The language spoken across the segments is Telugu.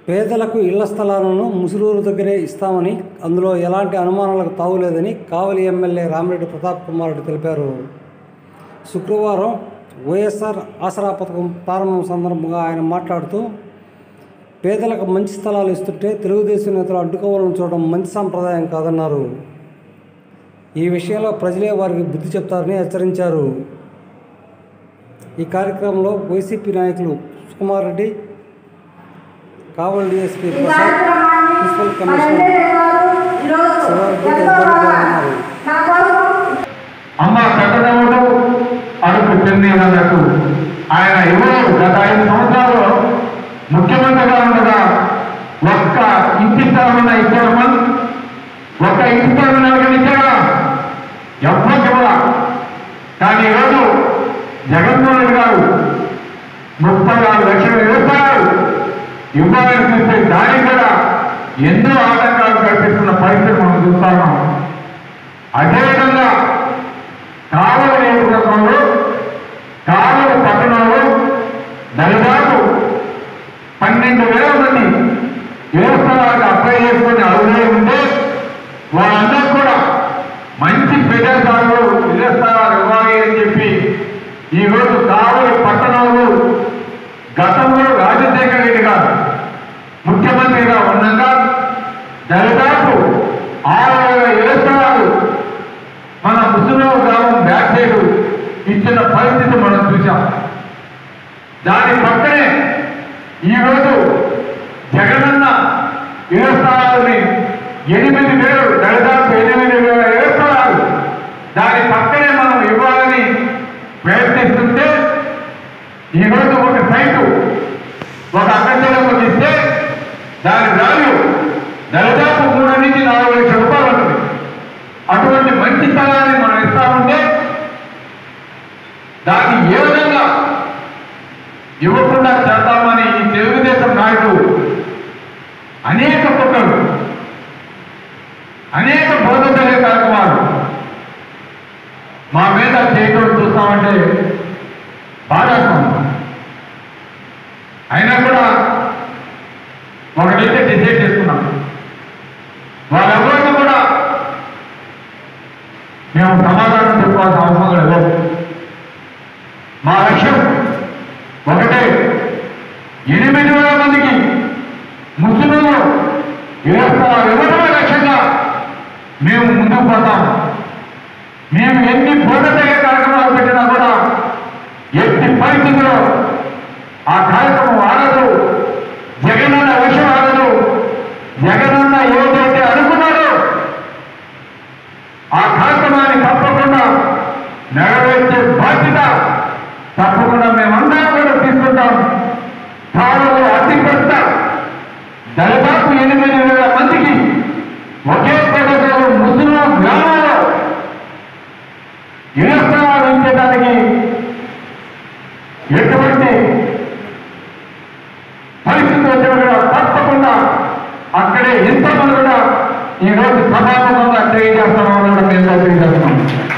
పేదలకు ఇళ్ల స్థలాలను ముసురూరు దగ్గరే ఇస్తామని అందులో ఎలాంటి అనుమానాలకు తావులేదని కావలి ఎమ్మెల్యే రామిరెడ్డి ప్రతాప్ కుమార్ రెడ్డి తెలిపారు శుక్రవారం వైఎస్ఆర్ ఆసరా పథకం ప్రారంభం సందర్భంగా ఆయన మాట్లాడుతూ పేదలకు మంచి స్థలాలు ఇస్తుంటే తెలుగుదేశం నేతలు అడ్డుకోవాలని చూడడం మంచి సాంప్రదాయం కాదన్నారు ఈ విషయంలో ప్రజలే వారికి బుద్ధి చెప్తారని హెచ్చరించారు ఈ కార్యక్రమంలో వైసీపీ నాయకులు సుకుమార్ రెడ్డి కావలి డిఎస్పీ ఈ ప్రసాద్ కార్యక్రమాన్ని మున్సిపల్ మన కమిషనర్ ఎమ్మెల్యే గారు ఈరోజు శివారెడ్డి చంద్రబాబు తదితరులు పాల్గొన్నారు. నా కోసం అమ్మ కట్టడములు అడుగు చెందినట్టు ఆయన ఎవరు గత ఐదు సంవత్సరాలు ముఖ్యమంత్రిగా ఉండగా ఒక్క ఇంటి స్థలమన్న ఇచ్చారమ్మా ఒక్క ఇంటి స్థలం ఎవరికైనా ఇచ్చారా ఎవ్వరికి ఇవ్వరా కానీ ఈరోజు జగన్మోహన్ రెడ్డి గారు ముప్పై ఆరు లక్షల వ్యవసాయాలు ఇవ్వాలని చూస్తే దానికి కూడా ఎన్నో ఆటంకాలు కల్పిస్తున్న పరిస్థితి మనం చూస్తున్నాం అదేవిధంగా కావలి నియోజకవర్గంలో కావలి పట్టణంలో దాదాపు పన్నెండు వేల మంది వ్యవస్థలకు అప్లై చేసుకుని అర్హులై ఉంటే వాళ్ళందరూ కూడా మంచి ప్రదేశాలు ఇళ్ల స్థలాలు ఇవ్వాలి అని చెప్పి ఈరోజు కావలి పట్టణంలో గతంలో రాజశేఖర రెడ్డి గారు ముఖ్యమంత్రిగా ఉండగా దాదాపు ఆరు వేల ఇళ్ల స్థలాలు మన ముసలిరావు గ్రామం బ్యాక్ సైడ్ ఇచ్చిన పరిస్థితి మనం చూసాం దాని పక్కనే ఈరోజు జగనన్న వ్యవస్థలని ఎనిమిది వేలు దాదాపు ఎనిమిది వేల వ్యవస్థలు దాని పక్కనే మనం ఇవ్వాలని ప్రయత్నిస్తుంటే ఈరోజు ఒక సైటు ఒక అక్కచెలకు ఇస్తే దాని వాల్యూ దాదాపు మూడు నుంచి నాలుగు లక్షల రూపాయలు ఉంటుంది అటువంటి మంచి స్థలాన్ని మనం ఇస్తామంటే దాన్ని ఏ విధంగా ఇవ్వకుండా చేద్దామని ఈ తెలుగుదేశం నాయకులు అనేక కుట్రలు అనేక బోధపడే కార్యక్రమాలు మా మీద చేయడం చూస్తామంటే బాధాకరం అయినా కూడా ఒకటైతే డిసైడ్ చేసుకున్నాం వాళ్ళెవరికి కూడా మేము సమాధానం చెప్పుకోవాల్సిన అవసరం కూడా లేదు మా లక్ష్యం ఒకటే ఎనిమిది వేల మందికి ముస్లింలు వ్యవస్థ ఇవ్వడమే లక్ష్యంగా మేము ముందుకు పోతాం మేము ఎన్ని బోధతయ్యే కార్యక్రమాలు పెట్టినా కూడా ఎట్టి పరిస్థితుల్లో ఆ కార్యక్రమం ఆడదు జగనన్న విషయం ఆడదు జగనన్న ఏదైతే అనుకున్నాడో ఆ కార్యక్రమాన్ని తప్పకుండా నెరవేర్చే బాధ్యత తప్పకుండా మేమందరం కూడా తీసుకుంటాం తాళలో అతి పెద్ద దాదాపు ఎనిమిది వేల మందికి ఒకే ప్రదేశంలో ముస్లిం గ్రామాల్లో ఇరస్థానాలు ఇచ్చేదానికి ఎటువంటి పరిస్థితి వచ్చినా కూడా తప్పకుండా అక్కడే ఎంతమంది కూడా ఈరోజు సభాముఖంగా తెలియజేస్తామని కూడా మేము తెలియజేస్తున్నాం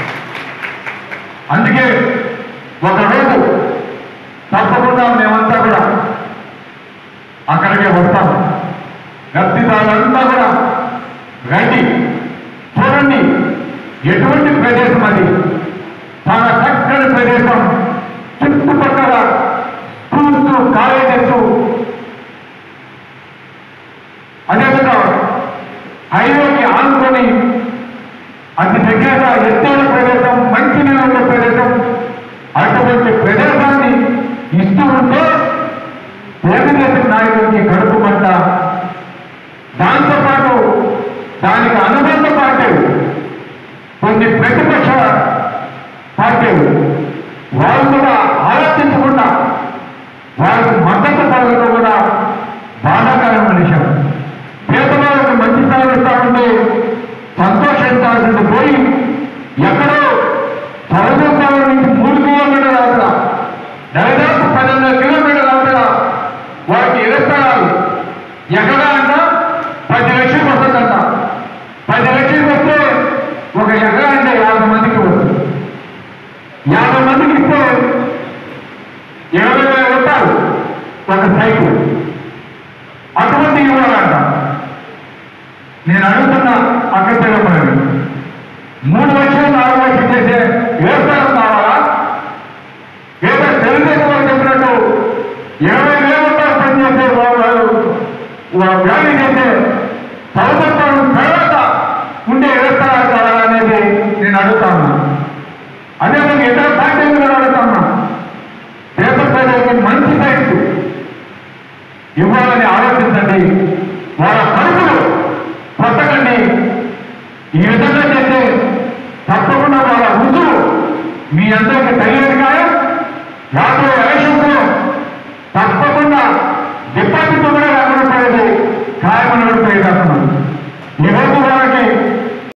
అందుకే ఒకరోజు తప్పకుండా మేమంతా కూడా అక్కడికే వస్తాం గర్భిదాలంతా కూడా రండి చూడండి ఎటువంటి ప్రదేశం అది చాలా చక్కని ప్రదేశం చుట్టుపక్కల స్కూల్స్ కాలేజెస్ అదేవిధంగా హైవేకి ఆనుకొని అతి దగ్గరగా ఎత్తైన ప్రదేశం మంచి నీళ్ళ ప్రదేశం అటువంటి ప్రదేశాన్ని ఇస్తూ ఉంటే తెలుగుదేశం నాయకుడికి కడుపు మంట దాంతోపాటు దానికి అనుబంధ పార్టీలు కొన్ని ప్రతిపక్ష పార్టీలు వాళ్ళు కూడా ఆలోచించకుండా వారికి మద్దతు పడగడం కూడా బాధాకరమైన విషయం పేదవాళ్ళకు మంచి స్థానం ఇస్తామంటే సంతోషించాల్సింది పోయి ఎక్కడో చదువుకోవడం నుంచి మూడు కిలోమీటర్ల అవతల దాదాపు పన్నెండు కిలోమీటర్ల అవతల వారికి ఇరస్థలాలు ఎక్కడ అంట పది లక్షలకు వస్తుందంట పది లక్షలకు వస్తే ఒక ఎకరా అంటే యాభై మందికి వస్తుంది యాభై మందికి ఇస్తే ఇరవై వేల రూపాయలు ఒక సైకిల్ అటువంటి ఇవ్వాలంట నేను అడుగుతున్న అక్క పిల్లలు మూడు లక్షలు నాలుగు లక్షలు చేసే వ్యవసాయం కావాలా ఏదో తెలుగుదేశం వాళ్ళు చెప్పినట్టు ఇరవై వేల రూపాయలు పనిచేసే వాళ్ళు వ్యాధి చేసే ప్రభుత్వం తర్వాత ఉండే వ్యవస్థ కావాలనేది నేను అడుగుతా ఉన్నా అదేవిధంగా ఇతర పార్టీలు కూడా అడుగుతా ఉన్నా పేపర్ ప్రజలకు మంచి సైన్స్ ఇవ్వాలని